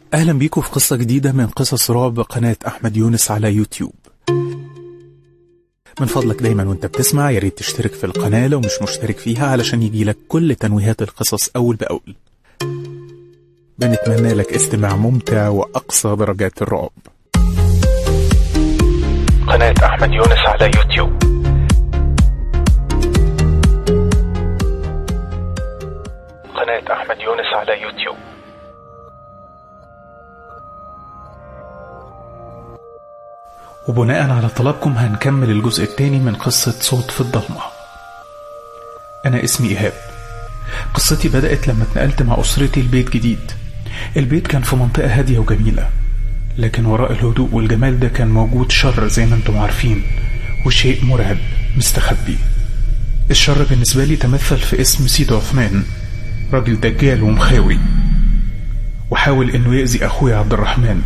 أهلا بيكم في قصة جديدة من قصص رعب قناة أحمد يونس على يوتيوب من فضلك دايما وانت بتسمع يا ريت تشترك في القناة لو مش مشترك فيها علشان يجيلك كل تنويهات القصص أول بأول بنتمنى لك استماع ممتع وأقصى درجات الرعب قناة أحمد يونس على يوتيوب قناة أحمد يونس على يوتيوب وبناء على طلبكم هنكمل الجزء الثاني من قصة صوت في الضلمة أنا اسمي إيهاب قصتي بدأت لما اتنقلت مع أسرتي لبيت جديد البيت كان في منطقة هادية وجميلة لكن وراء الهدوء والجمال ده كان موجود شر زي ما انتم عارفين وشيء مرعب مستخبي الشر بالنسبة لي تمثل في اسم سيد عثمان راجل دجال ومخاوي وحاول انه يأذي اخويا عبد الرحمن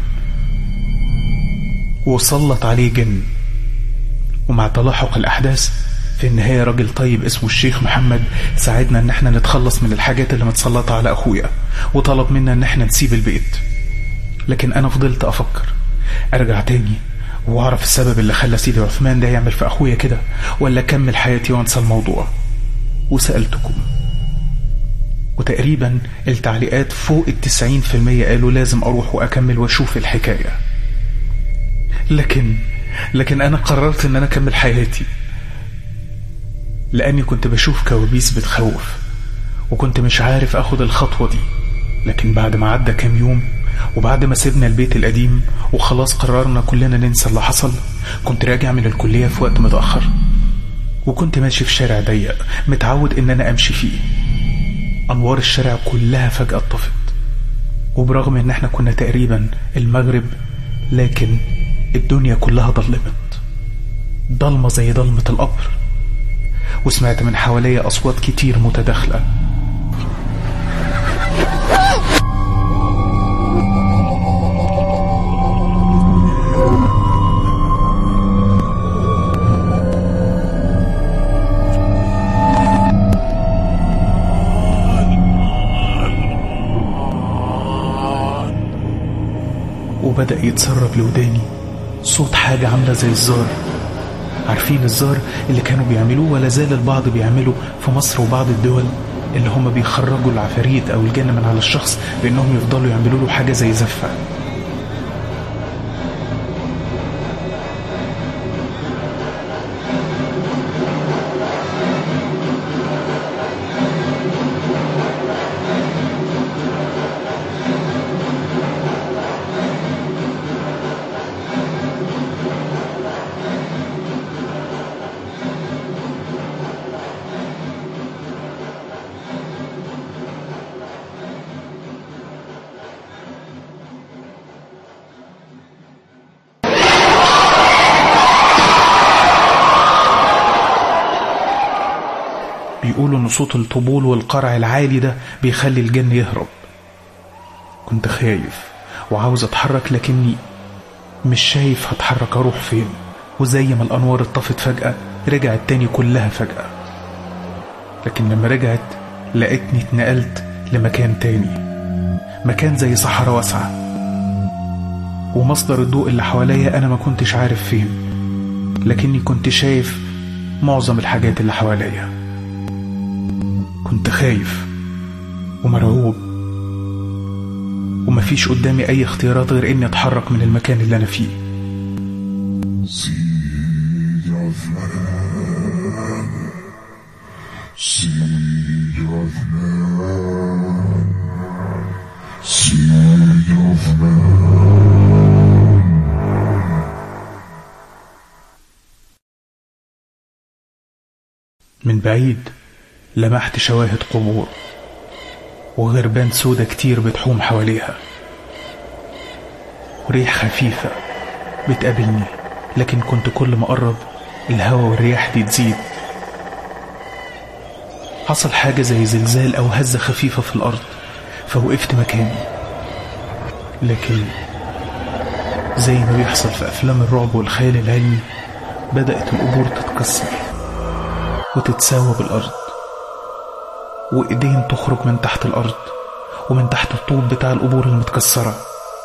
وسلط عليه جن ومع تلاحق الأحداث في النهاية راجل طيب اسمه الشيخ محمد ساعدنا ان احنا نتخلص من الحاجات اللي متسلطة على اخويا وطلب منا ان احنا نسيب البيت لكن انا فضلت افكر ارجع تاني واعرف السبب اللي خلى سيدي عثمان ده يعمل في اخويا كده ولا اكمل حياتي وانسى الموضوع وسألتكم وتقريبا التعليقات فوق التسعين في المية قالوا لازم اروح واكمل واشوف الحكاية لكن لكن انا قررت ان انا اكمل حياتي لاني كنت بشوف كوابيس بتخوف وكنت مش عارف اخد الخطوة دي لكن بعد ما عدى كام يوم وبعد ما سيبنا البيت القديم وخلاص قررنا كلنا ننسى اللي حصل كنت راجع من الكلية في وقت متأخر وكنت ماشي في شارع ضيق متعود ان انا امشي فيه انوار الشارع كلها فجأة اتطفت وبرغم ان احنا كنا تقريبا المغرب لكن الدنيا كلها ضلمت ضلمة زي ضلمة القبر وسمعت من حواليا أصوات كتير متداخلة وبدأ يتسرب لوداني صوت حاجة عاملة زي الزار عارفين الزار اللي كانوا بيعملوه ولا زال البعض بيعملوا في مصر وبعض الدول اللي هم بيخرجوا العفاريت أو الجن من على الشخص بأنهم يفضلوا يعملوا له حاجة زي زفة بيقولوا ان صوت الطبول والقرع العالي ده بيخلي الجن يهرب كنت خايف وعاوز اتحرك لكني مش شايف هتحرك اروح فين وزي ما الانوار اتطفت فجأة رجعت تاني كلها فجأة لكن لما رجعت لقيتني اتنقلت لمكان تاني مكان زي صحراء واسعة ومصدر الضوء اللي حواليا انا ما كنتش عارف فين لكني كنت شايف معظم الحاجات اللي حواليا كنت خايف ومرعوب ومفيش قدامي أي اختيارات غير إني أتحرك من المكان اللي أنا فيه سيد عثمان سيد عثمان سيد عثمان من بعيد لمحت شواهد قبور وغربان سودة كتير بتحوم حواليها وريح خفيفة بتقابلني لكن كنت كل ما أقرب الهوا والرياح دي تزيد حصل حاجة زي زلزال أو هزة خفيفة في الأرض فوقفت مكاني لكن زي ما بيحصل في أفلام الرعب والخيال العلمي بدأت القبور تتكسر وتتساوى بالأرض وإيدين تخرج من تحت الأرض ومن تحت الطوب بتاع القبور المتكسرة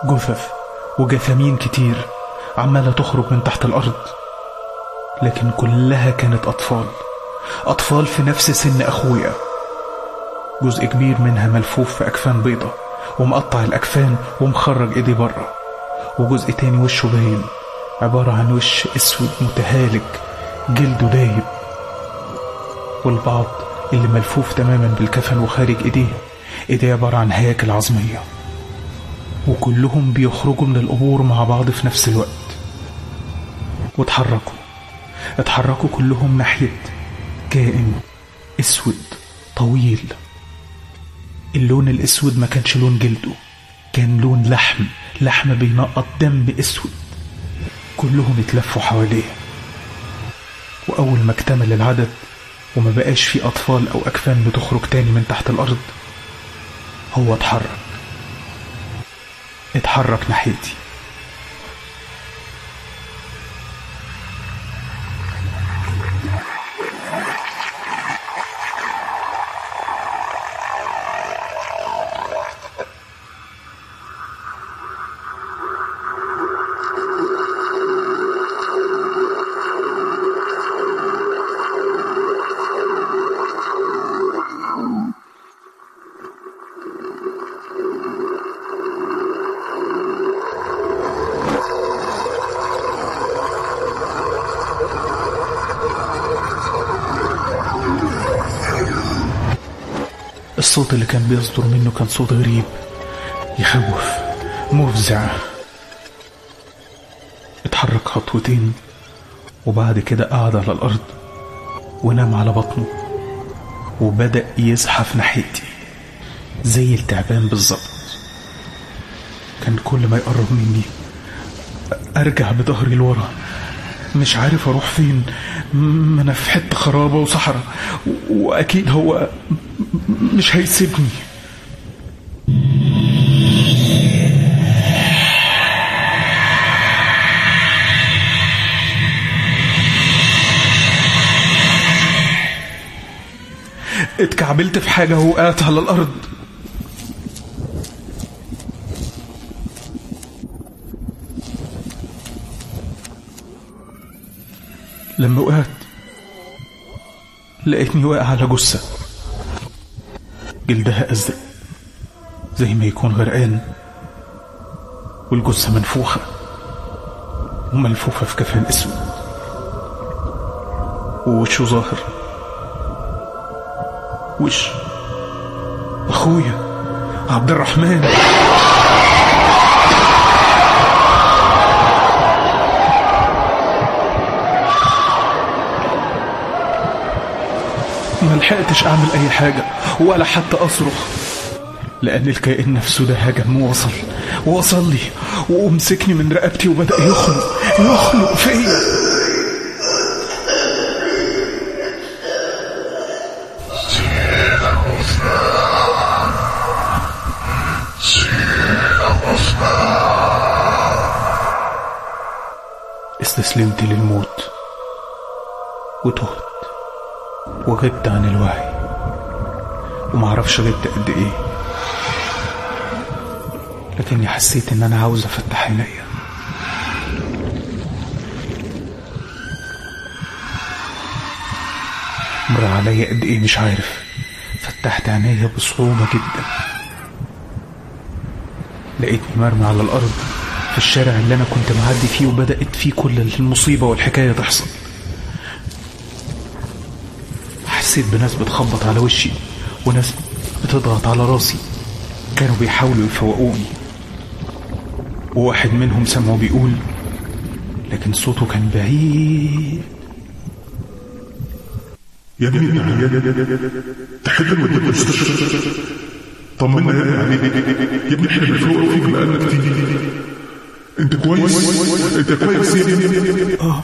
جثث وجثامين كتير عمالة تخرج من تحت الأرض لكن كلها كانت أطفال أطفال في نفس سن أخويا جزء كبير منها ملفوف في أكفان بيضة ومقطع الأكفان ومخرج إيديه بره وجزء تاني وشه باين عبارة عن وش أسود متهالك جلده دايب والبعض اللي ملفوف تماما بالكفن وخارج إيديه إيديه عبارة عن هياكل عظمية وكلهم بيخرجوا من القبور مع بعض في نفس الوقت واتحركوا اتحركوا كلهم ناحية كائن اسود طويل اللون الاسود ما كانش لون جلده كان لون لحم لحم بينقط دم اسود كلهم اتلفوا حواليه واول ما اكتمل العدد وما بقاش في اطفال او اكفان بتخرج تاني من تحت الارض هو اتحرك اتحرك ناحيتي الصوت اللي كان بيصدر منه كان صوت غريب يخوف مفزع اتحرك خطوتين وبعد كده قعد على الأرض ونام على بطنه وبدأ يزحف ناحيتي زي التعبان بالظبط كان كل ما يقرب مني أرجع بظهري لورا مش عارف أروح فين ما أنا في حتة خرابة وصحراء وأكيد هو مش هيسيبني اتكعبلت في حاجة وقعت على الأرض لما وقعت لقيتني واقع على جثة جلدها أزرق زي ما يكون غرقان والجثة منفوخة وملفوفة في كفن أسود ووشه ظاهر وش أخويا عبد الرحمن ما لحقتش اعمل اي حاجة ولا حتى اصرخ لان الكائن نفسه ده هجم ووصل ووصل لي ومسكني من رقبتي وبدأ يخنق يخنق فيا استسلمت للموت وتهت وغبت عن الوعي ومعرفش غبت قد ايه لكني حسيت ان انا عاوز افتح عينيا مر عليا قد ايه مش عارف فتحت عينيا بصعوبة جدا لقيتني مرمي على الارض في الشارع اللي انا كنت معدي فيه وبدأت فيه كل المصيبة والحكاية تحصل حسيت بناس بتخبط على وشي وناس بتضغط على راسي كانوا بيحاولوا يفوقوني وواحد منهم سمعه بيقول لكن صوته كان بعيد يا ابني تعال تحب ولا المستشفى طمنا يا ابني عليك يا ابني احنا بنفوق فيك بقالنا كتير انت كويس انت كويس يا ابني اه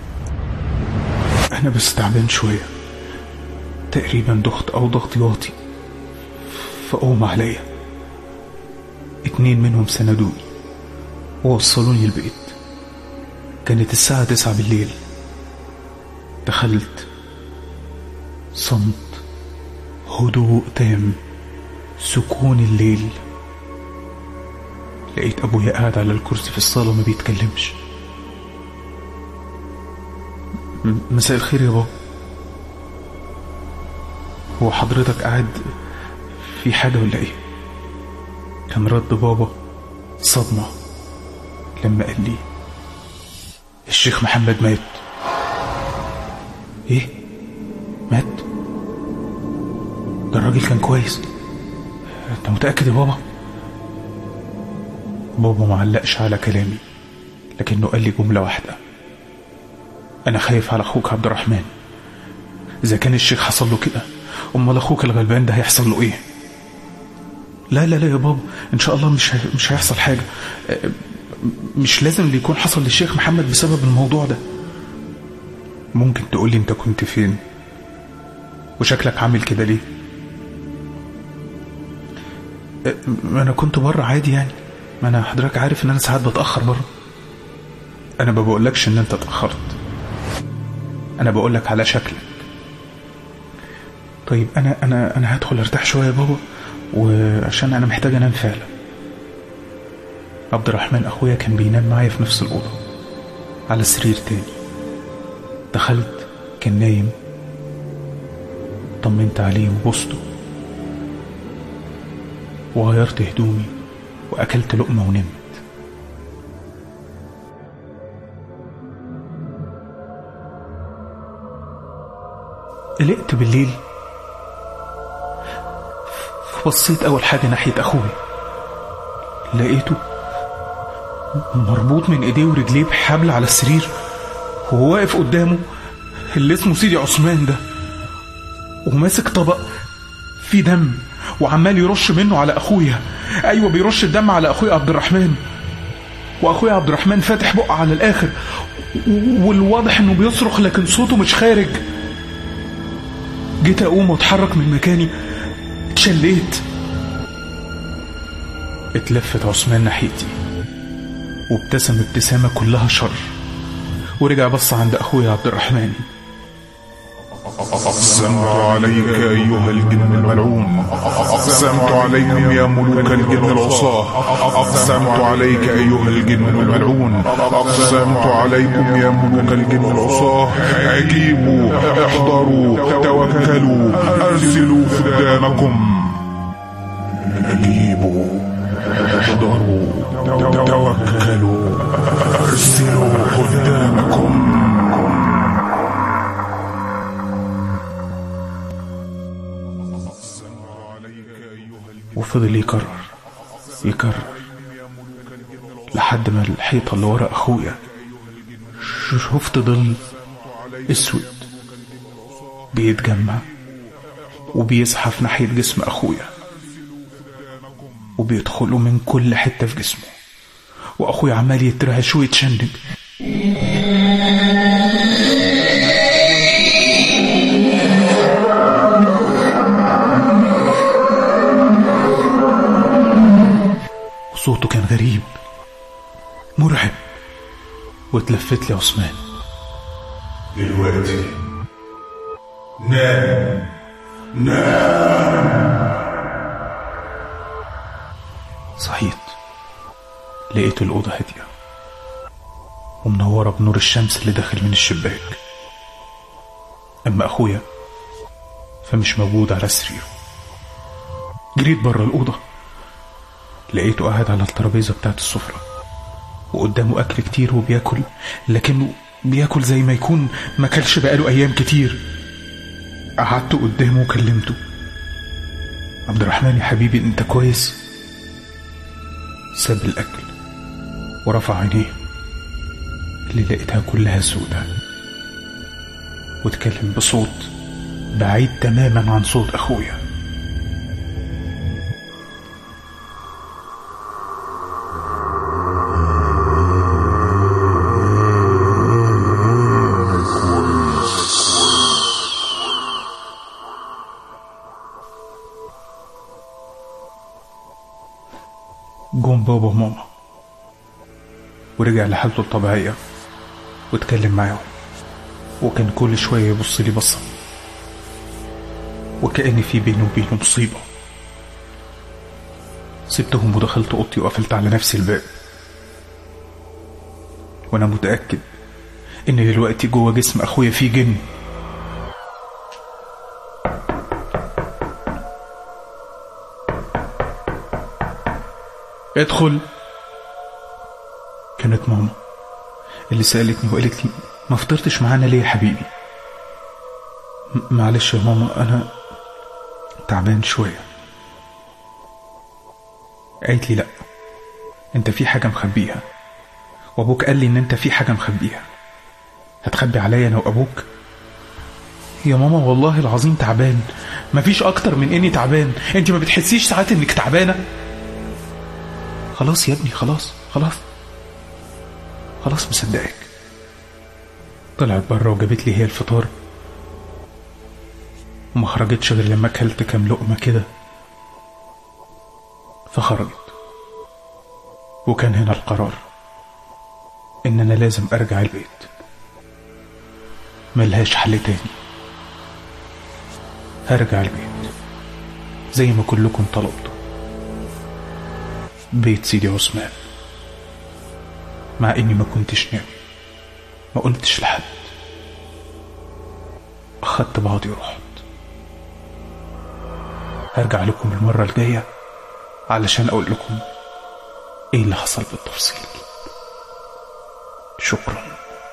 انا بس تعبان شويه تقريبا ضغط او ضغط واطي فقوم عليا اتنين منهم سندوني ووصلوني البيت كانت الساعة تسعة بالليل دخلت صمت هدوء تام سكون الليل لقيت أبويا قاعد على الكرسي في الصالة وما بيتكلمش م- مساء الخير يا بابا هو حضرتك قاعد في حاجة ولا ايه كان رد بابا صدمة لما قال لي الشيخ محمد مات ايه مات ده الراجل كان كويس انت متأكد يا بابا بابا ما علقش على كلامي لكنه قال لي جملة واحدة أنا خايف على أخوك عبد الرحمن إذا كان الشيخ حصل له كده أمال أخوك الغلبان ده هيحصل له إيه؟ لا لا لا يا بابا إن شاء الله مش هي- مش هيحصل حاجة أه، مش لازم اللي يكون حصل للشيخ محمد بسبب الموضوع ده ممكن تقولي أنت كنت فين؟ وشكلك عامل كده ليه؟ أه، ما أنا كنت بره عادي يعني ما أنا حضرتك عارف إن أنا ساعات بتأخر بره أنا ما بقولكش إن أنت اتأخرت أنا بقولك على شكلك طيب أنا أنا أنا هدخل أرتاح شوية يا بابا وعشان أنا محتاج أنام فعلا عبد الرحمن أخويا كان بينام معايا في نفس الأوضة على سرير تاني دخلت كان نايم طمنت عليه وبوسته وغيرت هدومي وأكلت لقمة ونمت قلقت بالليل فبصيت أول حاجة ناحية أخويا لقيته مربوط من إيديه ورجليه بحبل على السرير وهو واقف قدامه اللي اسمه سيدي عثمان ده وماسك طبق فيه دم وعمال يرش منه على أخويا أيوة بيرش الدم على أخويا عبد الرحمن وأخويا عبد الرحمن فاتح بقه على الآخر و- والواضح إنه بيصرخ لكن صوته مش خارج جيت اقوم واتحرك من مكاني اتشليت اتلفت عثمان ناحيتي وابتسم ابتسامة كلها شر ورجع بص عند اخويا عبد الرحمن أقسمت عليك أيها الجن الملعون أقسمت عليكم يا ملوك الجن العصاة أقسمت عليك أيها الجن الملعون أقسمت عليكم يا ملوك الجن العصاة أجيبوا احضروا توكلوا أرسلوا خدامكم أجيبوا احضروا توكلوا أرسلوا خدامكم وفضل يكرر يكرر لحد ما الحيطة اللي ورا أخويا شفت ظل أسود بيتجمع وبيزحف ناحية جسم أخويا وبيدخلوا من كل حتة في جسمه وأخويا عمال يترعش ويتشنج وصوته كان غريب مرعب واتلفت لي عثمان دلوقتي نام نام صحيت لقيت الأوضة هادية ومنورة بنور الشمس اللي داخل من الشباك أما أخويا فمش موجود على سريره جريت بره الأوضة لقيته قاعد على الترابيزة بتاعت السفرة وقدامه أكل كتير وبياكل لكنه بياكل زي ما يكون ما كلش بقاله أيام كتير قعدت قدامه وكلمته عبد الرحمن يا حبيبي أنت كويس ساب الأكل ورفع عينيه اللي لقيتها كلها سودة واتكلم بصوت بعيد تماما عن صوت أخويا جم بابا وماما ورجع لحالته الطبيعية واتكلم معاهم وكان كل شوية يبص لي بصة وكأن في بينه وبينه مصيبة سبتهم ودخلت اوضتي وقفلت على نفسي الباب وانا متاكد ان دلوقتي جوه جسم اخويا في جن ادخل كانت ماما اللي سألتني وقالت لي ما فطرتش معانا ليه يا حبيبي م- معلش يا ماما أنا تعبان شوية قالت لي لأ أنت في حاجة مخبيها وأبوك قال لي إن أنت في حاجة مخبيها هتخبي عليا أنا وأبوك يا ماما والله العظيم تعبان مفيش أكتر من إني تعبان أنت ما بتحسيش ساعات إنك تعبانة خلاص يا ابني خلاص خلاص خلاص مصدقك طلعت بره وجابت لي هي الفطار وما خرجتش غير لما اكلت كام لقمة كده فخرجت وكان هنا القرار ان انا لازم ارجع البيت ملهاش حل تاني هرجع البيت زي ما كلكم طلبتوا بيت سيدي عثمان مع اني ما كنتش ناوي ما قلتش لحد اخدت بعضي ورحت هرجع لكم المرة الجاية علشان اقول لكم ايه اللي حصل بالتفصيل شكرا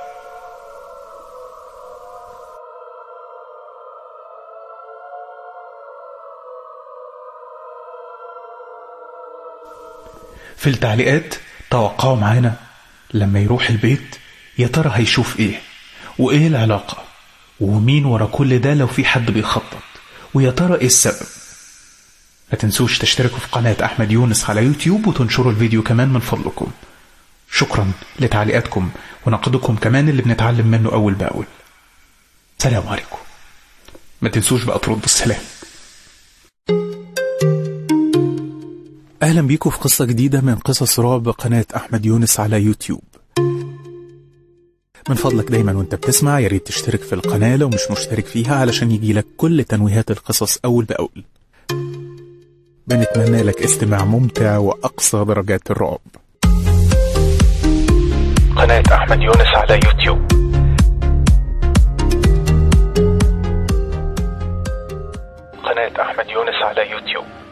في التعليقات توقعوا معانا لما يروح البيت يا ترى هيشوف ايه وايه العلاقة ومين ورا كل ده لو في حد بيخطط ويا ترى ايه السبب ما تنسوش تشتركوا في قناة أحمد يونس على يوتيوب وتنشروا الفيديو كمان من فضلكم شكرا لتعليقاتكم ونقدكم كمان اللي بنتعلم منه أول بأول سلام عليكم ما تنسوش بقى تردوا السلام أهلا بيكم في قصة جديدة من قصص رعب قناة أحمد يونس على يوتيوب من فضلك دايما وانت بتسمع يا ريت تشترك في القناة لو مش مشترك فيها علشان يجيلك كل تنويهات القصص أول بأول بنتمنى لك استماع ممتع وأقصى درجات الرعب قناة أحمد يونس على يوتيوب قناة أحمد يونس على يوتيوب